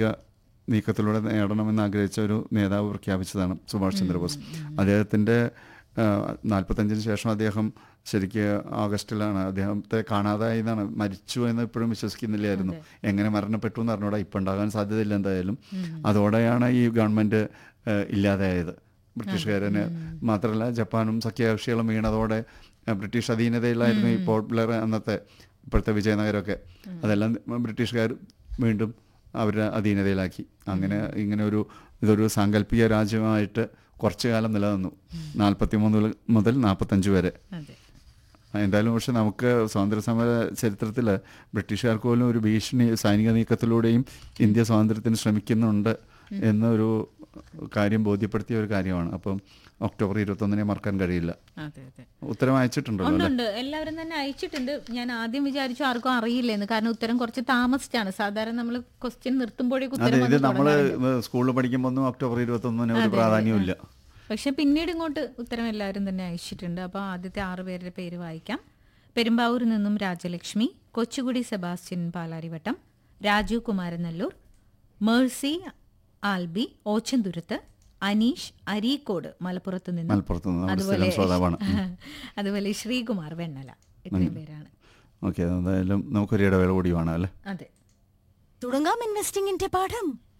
സൈനിക നീക്കത്തിലൂടെ നേടണമെന്ന് ആഗ്രഹിച്ച ഒരു നേതാവ് പ്രഖ്യാപിച്ചതാണ് സുഭാഷ് ചന്ദ്രബോസ് അദ്ദേഹത്തിൻ്റെ നാൽപ്പത്തഞ്ചിന് ശേഷം അദ്ദേഹം ശരിക്ക് ഓഗസ്റ്റിലാണ് അദ്ദേഹത്തെ കാണാതായി എന്നാണ് മരിച്ചു എന്ന് ഇപ്പോഴും വിശ്വസിക്കുന്നില്ലായിരുന്നു എങ്ങനെ മരണപ്പെട്ടു എന്ന് അറിഞ്ഞൂടാ ഇപ്പം ഉണ്ടാകാൻ സാധ്യതയില്ല എന്തായാലും അതോടെയാണ് ഈ ഗവൺമെൻറ് ഇല്ലാതായത് ബ്രിട്ടീഷുകാരന് മാത്രമല്ല ജപ്പാനും സഖ്യകക്ഷികളും വീണതോടെ ഏഹ്, ബ്രിട്ടീഷ് അധീനതയിലായിരുന്നു ഈ പോർട്ട് ബ്ലെയർ അന്നത്തെ ഇപ്പോഴത്തെ വിജയനഗരമൊക്കെ അതെല്ലാം വീണ്ടും വീണ്ടും അവരുടെ അധീനതയിലാക്കി അങ്ങനെ ഇങ്ങനെ ഒരു ഇതൊരു സാങ്കല്പിക രാജ്യമായിട്ട് കുറച്ചു കാലം നിലനിന്നു നാൽപ്പത്തി മൂന്ന് മുതൽ നാൽപ്പത്തഞ്ച് വരെ അതെ എന്തായാലും പക്ഷെ നമുക്ക് സ്വാതന്ത്ര്യ സമര ചരിത്രത്തിൽ ബ്രിട്ടീഷുകാർക്ക് പോലും ഒരു ഭീഷണി സൈനിക നീക്കത്തിലൂടെയും ഇന്ത്യ സ്വാതന്ത്ര്യത്തിന് ശ്രമിക്കുന്നുണ്ട് എന്നൊരു കാര്യം ബോധ്യപ്പെടുത്തിയ ഒരു കാര്യമാണ് അപ്പം ഒക്ടോബർ ഇരുപത്തൊന്നിനെ മറക്കാൻ കഴിയില്ല അതെ അതെ ഉത്തരം അയച്ചിട്ടുണ്ടല്ലോ ഉണ്ട് അല്ലേ ഉണ്ട് എല്ലാവരും തന്നെ അയച്ചിട്ടുണ്ട് ഞാൻ ആദ്യം വിചാരിച്ചു ആർക്കും അറിയില്ലെന്ന് കാരണം ഉത്തരം കുറച്ച് താമസിച്ചാണ് സാധാരണ നമ്മൾ ക്വസ്റ്റ്യൻ നിർത്തുമ്പോഴേക്കും അതെ ഉത്തരം ഇത് വന്ന് നമ്മൾ തുടങ്ങാറുണ്ട്. സ്കൂളിൽ പഠിക്കുമ്പോൾ ഒന്നും ഒക്ടോബർ ഇരുപത്തൊന്നിന് ഒരു പ്രാധാന്യമില്ല പക്ഷെ പിന്നീട് ഇങ്ങോട്ട് ഉത്തരം എല്ലാവരും തന്നെ അയച്ചിട്ടുണ്ട് അപ്പോൾ ആദ്യത്തെ ആറ് പേരുടെ പേര് വായിക്കാം പെരുമ്പാവൂരിൽ നിന്നും രാജലക്ഷ്മി കൊച്ചുകുടി സെബാസ്റ്റ്യൻ പാലാരിവട്ടം രാജു കുമാരനല്ലൂർ മേഴ്സി ആൽബി ഓച്ചന്തുരുത്ത് അനീഷ് അരീക്കോട് മലപ്പുറത്ത് നിന്നും മലപ്പുറത്ത് നിന്ന് നമ്മുടെ സ്ഥിരം ശ്രോതാവാണ് അതുപോലെ ശ്രീകുമാർ വെണ്ണല ഇത്രയും പേരാണ് ഓക്കെ എന്തായാലും നമുക്കൊരു ഇടവേള കൂടി വേണം അല്ലേ അതെ തുടങ്ങാം ഇൻവെസ്റ്റിംഗിന്റെ പാഠം